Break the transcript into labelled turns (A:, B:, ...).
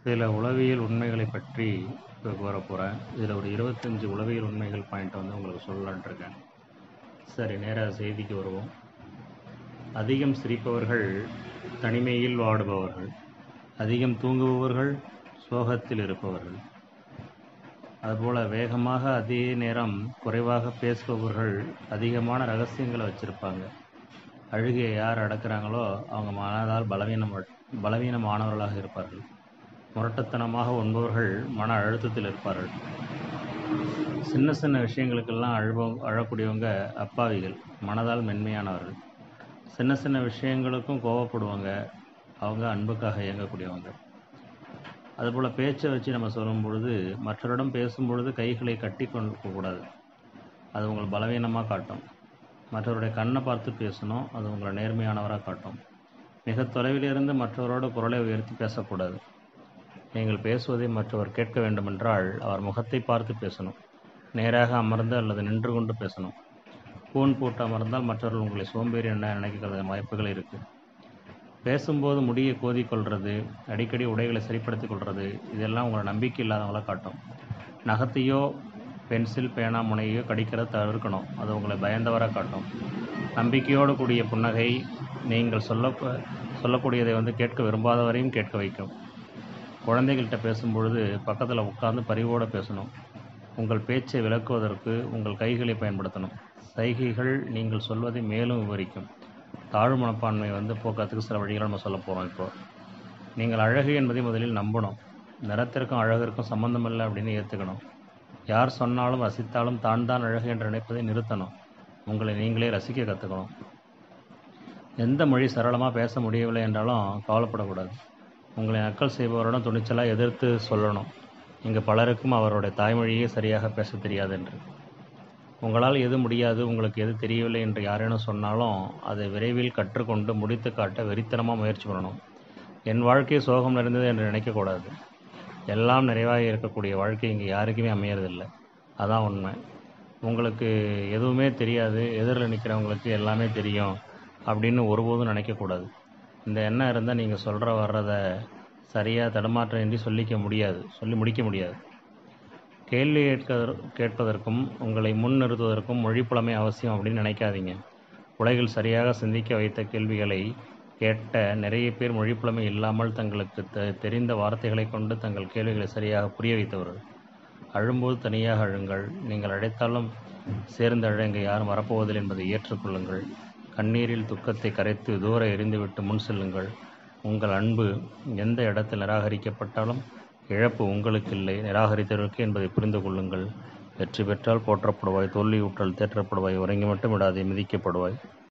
A: இதில் உளவியல் உண்மைகளை பற்றி இப்போ கூற போகிறேன் இதில் ஒரு இருபத்தஞ்சி உளவியல் உண்மைகள் பாயிண்ட் வந்து உங்களுக்கு சொல்லலான்ட்டு இருக்கேன் சரி நேராக செய்திக்கு வருவோம் அதிகம் சிரிப்பவர்கள் தனிமையில் வாடுபவர்கள் அதிகம் தூங்குபவர்கள் சோகத்தில் இருப்பவர்கள் அதுபோல் வேகமாக அதே நேரம் குறைவாக பேசுபவர்கள் அதிகமான ரகசியங்களை வச்சுருப்பாங்க அழுகையை யார் அடக்குறாங்களோ அவங்க மனதால் பலவீனம் பலவீனமானவர்களாக இருப்பார்கள் முரட்டத்தனமாக உண்பவர்கள் மன அழுத்தத்தில் இருப்பார்கள் சின்ன சின்ன விஷயங்களுக்கெல்லாம் அழுவ அழக்கூடியவங்க அப்பாவிகள் மனதால் மென்மையானவர்கள் சின்ன சின்ன விஷயங்களுக்கும் கோவப்படுவாங்க அவங்க அன்புக்காக இயங்கக்கூடியவங்க அதுபோல் பேச்சை வச்சு நம்ம சொல்லும் பொழுது மற்றவரிடம் பேசும் பொழுது கைகளை கட்டி கொள்ளக்கூடாது அது உங்களை பலவீனமாக காட்டும் மற்றவருடைய கண்ணை பார்த்து பேசணும் அது உங்களை நேர்மையானவராக காட்டும் மிக தொலைவிலிருந்து மற்றவரோட குரலை உயர்த்தி பேசக்கூடாது நீங்கள் பேசுவதை மற்றவர் கேட்க வேண்டுமென்றால் அவர் முகத்தை பார்த்து பேசணும் நேராக அமர்ந்து அல்லது நின்று கொண்டு பேசணும் கூன் போட்டு அமர்ந்தால் மற்றவர்கள் உங்களை சோம்பேறி என்ன நினைக்கிறது வாய்ப்புகள் இருக்குது பேசும்போது முடியை கோதிக்கொள்வது அடிக்கடி உடைகளை சரிப்படுத்திக் கொள்வது இதெல்லாம் உங்களை நம்பிக்கை இல்லாதவங்கள காட்டும் நகத்தையோ பென்சில் பேனா முனையோ கடிக்கிறத தவிர்க்கணும் அது உங்களை பயந்தவராக காட்டும் நம்பிக்கையோடு கூடிய புன்னகை நீங்கள் சொல்ல சொல்லக்கூடியதை வந்து கேட்க விரும்பாதவரையும் கேட்க வைக்கும் குழந்தைகள்கிட்ட பேசும்பொழுது பக்கத்தில் உட்கார்ந்து பரிவோடு பேசணும் உங்கள் பேச்சை விளக்குவதற்கு உங்கள் கைகளை பயன்படுத்தணும் சைகைகள் நீங்கள் சொல்வதை மேலும் விவரிக்கும் தாழ்வு மனப்பான்மை வந்து போக்குறதுக்கு சில வழிகளை நம்ம சொல்ல போகிறோம் இப்போ நீங்கள் அழகு என்பதை முதலில் நம்பணும் நிறத்திற்கும் அழகிற்கும் சம்மந்தமில்லை அப்படின்னு ஏற்றுக்கணும் யார் சொன்னாலும் ரசித்தாலும் தான் தான் அழகு என்று நினைப்பதை நிறுத்தணும் உங்களை நீங்களே ரசிக்க கற்றுக்கணும் எந்த மொழி சரளமாக பேச முடியவில்லை என்றாலும் கவலைப்படக்கூடாது உங்களை நக்கல் செய்பவரிடம் துணிச்சலாக எதிர்த்து சொல்லணும் இங்கு பலருக்கும் அவருடைய தாய்மொழியே சரியாக பேச தெரியாது என்று உங்களால் எது முடியாது உங்களுக்கு எது தெரியவில்லை என்று யாரேனும் சொன்னாலும் அதை விரைவில் கற்றுக்கொண்டு முடித்து காட்ட வெறித்தனமாக முயற்சி பண்ணணும் என் வாழ்க்கை சோகம் நிறைந்தது என்று நினைக்கக்கூடாது எல்லாம் நிறைவாக இருக்கக்கூடிய வாழ்க்கை இங்கே யாருக்குமே அமையறதில்லை அதான் உண்மை உங்களுக்கு எதுவுமே தெரியாது எதிரில் நிற்கிறவங்களுக்கு எல்லாமே தெரியும் அப்படின்னு ஒருபோதும் நினைக்கக்கூடாது இந்த எண்ணம் இருந்தால் நீங்கள் சொல்கிற வர்றதை சரியாக தடுமாற்றமின்றி சொல்லிக்க முடியாது சொல்லி முடிக்க முடியாது கேள்வி கேட்க கேட்பதற்கும் உங்களை முன் நிறுத்துவதற்கும் மொழி புலமை அவசியம் அப்படின்னு நினைக்காதீங்க உலகில் சரியாக சிந்திக்க வைத்த கேள்விகளை கேட்ட நிறைய பேர் மொழி புலமை இல்லாமல் தங்களுக்கு தெ தெரிந்த வார்த்தைகளை கொண்டு தங்கள் கேள்விகளை சரியாக புரிய வைத்தவர்கள் அழும்போது தனியாக அழுங்கள் நீங்கள் அழைத்தாலும் சேர்ந்து அழங்க யாரும் வரப்போவதில்லை என்பதை ஏற்றுக்கொள்ளுங்கள் கண்ணீரில் துக்கத்தை கரைத்து தூர எரிந்துவிட்டு முன் செல்லுங்கள் உங்கள் அன்பு எந்த இடத்தில் நிராகரிக்கப்பட்டாலும் இழப்பு உங்களுக்கு இல்லை நிராகரித்தவருக்கு என்பதை புரிந்து கொள்ளுங்கள் வெற்றி பெற்றால் போற்றப்படுவாய் தோல்வியுற்றால் தேற்றப்படுவாய் உறங்கி மட்டும் விடாதே மிதிக்கப்படுவாய்